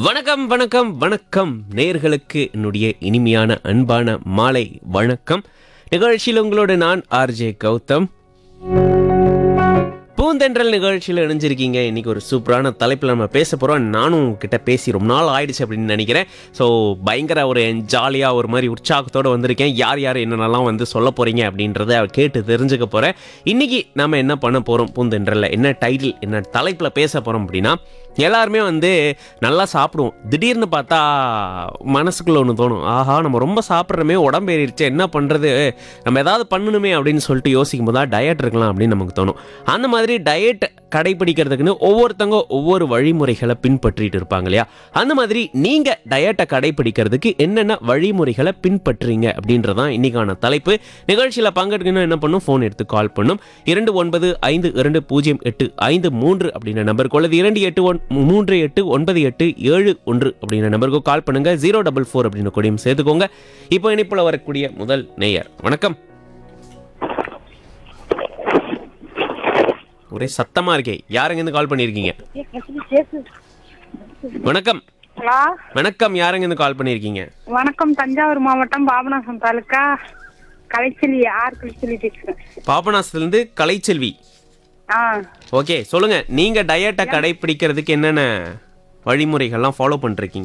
வணக்கம் வணக்கம் வணக்கம் நேர்களுக்கு என்னுடைய இனிமையான அன்பான மாலை வணக்கம் நிகழ்ச்சியில் உங்களோட நான் ஆர்ஜே கௌதம் பூந்தென்றல் நிகழ்ச்சியில் இணைஞ்சிருக்கீங்க இன்னைக்கு ஒரு சூப்பரான தலைப்பில் நம்ம பேச போகிறோம் நானும் உங்ககிட்ட பேசி ரொம்ப நாள் ஆயிடுச்சு அப்படின்னு நினைக்கிறேன் ஸோ பயங்கர ஒரு ஜாலியாக ஒரு மாதிரி உற்சாகத்தோடு வந்திருக்கேன் யார் யார் என்னென்னலாம் வந்து சொல்ல போகிறீங்க அப்படின்றத கேட்டு தெரிஞ்சுக்க போகிறேன் இன்னைக்கு நம்ம என்ன பண்ண போகிறோம் பூந்தென்றலில் என்ன டைட்டில் என்ன தலைப்பில் பேச போகிறோம் அப்படின்னா எல்லாருமே வந்து நல்லா சாப்பிடுவோம் திடீர்னு பார்த்தா மனசுக்குள்ள ஒன்று தோணும் ஆஹா நம்ம ரொம்ப சாப்பிட்றோமே உடம்பு ஏறிடுச்சு என்ன பண்ணுறது நம்ம ஏதாவது பண்ணணுமே அப்படின்னு சொல்லிட்டு யோசிக்கும் போது டயட் இருக்கலாம் அப்படின்னு நமக்கு தோணும் அந்த மாதிரி டயட் கடைபிடிக்கிறதுக்குன்னு ஒவ்வொருத்தவங்க ஒவ்வொரு வழிமுறைகளை பின்பற்றிட்டு இருப்பாங்க இல்லையா அந்த மாதிரி நீங்கள் டயட்டை கடைபிடிக்கிறதுக்கு என்னென்ன வழிமுறைகளை பின்பற்றுறீங்க அப்படின்றதான் இன்னைக்கான தலைப்பு நிகழ்ச்சியில் பங்கெடுக்கணும் என்ன பண்ணும் ஃபோன் எடுத்து கால் பண்ணும் இரண்டு ஒன்பது ஐந்து இரண்டு பூஜ்ஜியம் எட்டு ஐந்து மூன்று அப்படின்ற நம்பருக்கு அல்லது இரண்டு எட்டு ஒன் மூன்று எட்டு ஒன்பது எட்டு ஏழு ஒன்று அப்படின்ற நம்பருக்கு கால் பண்ணுங்க ஜீரோ டபுள் ஃபோர் அப்படின்னு கொடியும் சேர்த்துக்கோங்க இப்போ இனிப்புல வரக்கூடிய முதல் நேயர் வணக்கம் ஒரே சத்தமா இருக்கே யாருங்க இருந்து கால் பண்ணியிருக்கீங்க வணக்கம் ஹலோ வணக்கம் யாருங்க இருந்து கால் பண்ணியிருக்கீங்க வணக்கம் தஞ்சாவூர் மாவட்டம் பாபநாசம் தாலுக்கா கலைச்செல்வி ஆர் கலைச்செல்வி பேசுறேன் பாபநாசத்துலேருந்து கலைச்செல்வி ஆ ஓகே சொல்லுங்க நீங்க டயட்டை கடைபிடிக்கிறதுக்கு என்னென்ன வழிமுறைகள்லாம் ஃபாலோ பண்ணிருக்கீங்க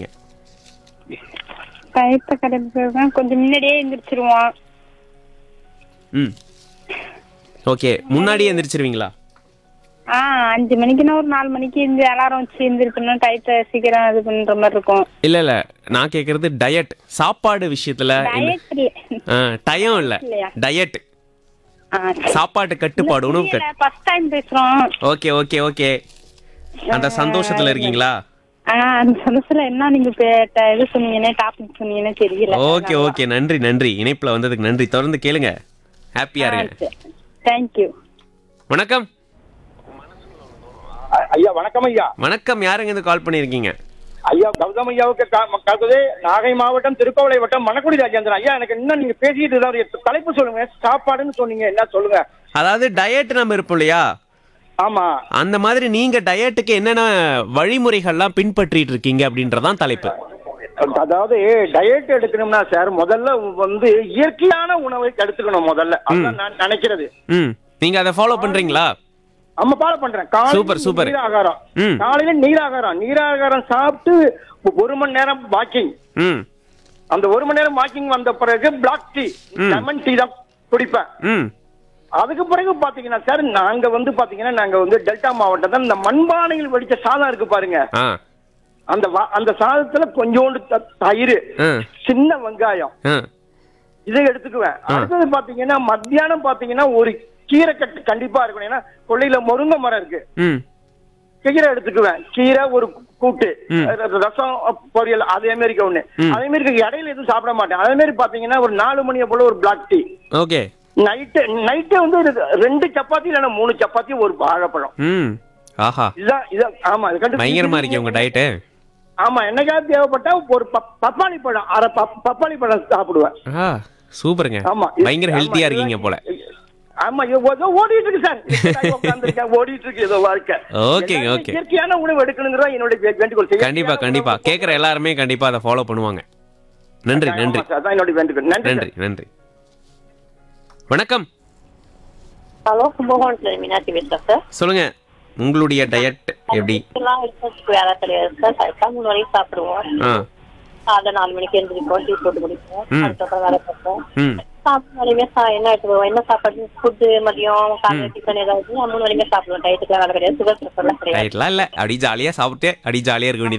டயத்தை கடைபிடிக்கிறதுனா கொஞ்சம் முன்னாடியே எந்திரிச்சிருவோம் ம் ஓகே முன்னாடியே எந்திரிச்சிருவீங்களா ஆ அஞ்சு மணிக்குன்னா ஒரு நாலு மணிக்கு இந்த அலாரம் வச்சு எந்திரிக்கணும் டயத்தை சீக்கிரம் இது பண்ற மாதிரி இருக்கும் இல்ல இல்ல நான் கேக்குறது டயட் சாப்பாடு விஷயத்துல டயட் டயம் இல்ல இல்லையா? டயட் சாப்பாட்டு கட்டுப்பாடு உணவு கட்டு ஃபர்ஸ்ட் டைம் பேசுறோம் ஓகே ஓகே ஓகே அந்த சந்தோஷத்துல இருக்கீங்களா ஆ அந்த சந்தோஷத்துல என்ன நீங்க பே- ட- இது சொன்னீங்கன்னே டாபிக் சொன்னீங்கன்னே தெரியல ஓகே ஓகே நன்றி நன்றி இணைப்புல வந்ததுக்கு நன்றி தொடர்ந்து கேளுங்க ஹாப்பியா இருங்க தேங்க்யூ வணக்கம் அ- ஐயா வணக்கம் ஐயா வணக்கம் யாருங்க இருந்து கால் பண்ணியிருக்கீங்க ஐயா கௌதம் ஐயாவுக்கு கா- காக்குது நாகை மாவட்டம் திருக்கோவிலை வட்டம் மணக்குடி ராஜேந்திரன் ஐயா எனக்கு இன்னும் நீங்க பேசிட்டு இருந்தா ஒரு தலைப்பு சொல்லுங்க சாப்பாடுன்னு சொன்னீங்க என்ன சொல்லுங்க அதாவது டயட் நம்ம இருப்போம் இல்லையா ஆமா அந்த மாதிரி நீங்க டயட்டுக்கு என்னென்ன வழிமுறைகள்லாம் பின்பற்றிட்டு இருக்கீங்க அப்படின்றதான் தலைப்பு அதாவது டயட் எடுக்கணும்னா சார் முதல்ல வந்து இயற்கையான உணவை எடுத்துக்கணும் முதல்ல அதான் நான் நினைக்கிறது ம் நீங்க அதை ஃபாலோ பண்றீங்களா ஆமா ஃபாலோ பண்றேன் Super, காலையில super. நீராகாரம் ம். காலையில நீராகாரம் நீராகாரம் சாப்பிட்டு ஒரு மணி நேரம் வாக்கிங் ம் அந்த ஒரு மணி நேரம் வாக்கிங் வந்த பிறகு பிளாக் டீ லெமன் டீ தான் குடிப்பேன் ம் அதுக்கு பிறகு பாத்தீங்கன்னா சார் நாங்க வந்து பாத்தீங்கன்னா நாங்க வந்து டெல்டா மாவட்டத்தில் இந்த மண்பானையில் வடிச்ச சாதம் இருக்கு பாருங்க ஆ அந்த வா- அந்த சாதத்துல கொஞ்சோண்டு த- தயிர் ஆ சின்ன வெங்காயம் ஆ இதை எடுத்துக்குவேன் அடுத்தது பாத்தீங்கன்னா மத்தியானம் பாத்தீங்கன்னா ஒரு கீரை கட்டு கண்டிப்பா இருக்கணும் ஏன்னா கொள்ளையில முருங்கை மரம் இருக்கு ம் கீரை எடுத்துக்குவேன் கீரை ஒரு கூட்டு ம். ர- ரசம் பொரியல் அதே மாதிரி ஒண்ணு ம். அதே மாதிரி இடையில எதுவும் சாப்பிட மாட்டேன் அதே மாதிரி பாத்தீங்கன்னா ஒரு நாலு மணியை போல ஒரு black tea okay night night வந்து ஒரு ரெண்டு சப்பாத்தி இல்லைன்னா மூணு சப்பாத்தி ஒரு வாழைப்பழம் ம் ஆஹா இதான் இதான் ஆமா இது கண்டு பயங்கரமா இருக்கே உங்க டயட்டு ஆமா என்னைக்காவது தேவைப்பட்டா ஒரு பப்- பப்பாளி பழம் அரை பப்- பப்பாளி பழம் சாப்பிடுவேன் ஆ சூப்பருங்க ஆமா இது- பயங்கர ஆமா, ஹெல்த்தியா இதுதான் இருக்கீங்க போல ஆமா இது ஏதோ ஓடிட்டு இருக்கு சார் இப்பதான் உட்கார்ந்திருக்கேன், ஓடிட்டு இருக்கு ஏதோ வாழ்க்கை ஓகே, எல்லாருமே ஓகே. இயற்கையான உணவு எடுக்கணுங்கிறதா என்னுடைய வே- வேண்டுகோள் செய்ய- கண்டிப்பா கண்டிப்பா கேக்குற எல்லாருமே கண்டிப்பா அதை ஃபாலோ பண்ணுவாங்க நன்றி ஆமா நன்றி சார், அதான் என்னுடைய வேண்டுகோள் நன்றி சார். நன்றி நன்றி வணக்கம் ஹலோ கும்பகோணத்துல மீனாட்சி பேசுறேன் சார் சொல்லுங்க உங்களுடைய டயட் எப்படி இதெல்லாம் எடுத்து வேலை கிடையாது சார் கரெக்டா மூணு வரைக்கும் சாப்பிடுவோம் ஆ அதை நாலு மணிக்கு எழுந்திரிப்போம் டீ போட்டு குடிப்போம் ம். அதுக்கப்புறம் வேலை பார்ப்போம் ம் சாப்பிட்டு வரையுமே சா- என்ன எடுத்துக்குவோம் என்ன சாப்பாடு ஃபுட்டு மதியம் காலையில் டிஃபன் ஏதாவது மூணு வரைக்கும் சாப்பிடுவோம் டயத்துக்குலாம் வேலை கிடையாது சுகர் ப்ரெஷர்லாம் கிடையாது டயட்லாம் இல்ல அப்படி ஜாலியா சாப்பிட்டு அப்படி ஜாலியா இருக்க வேண்டியது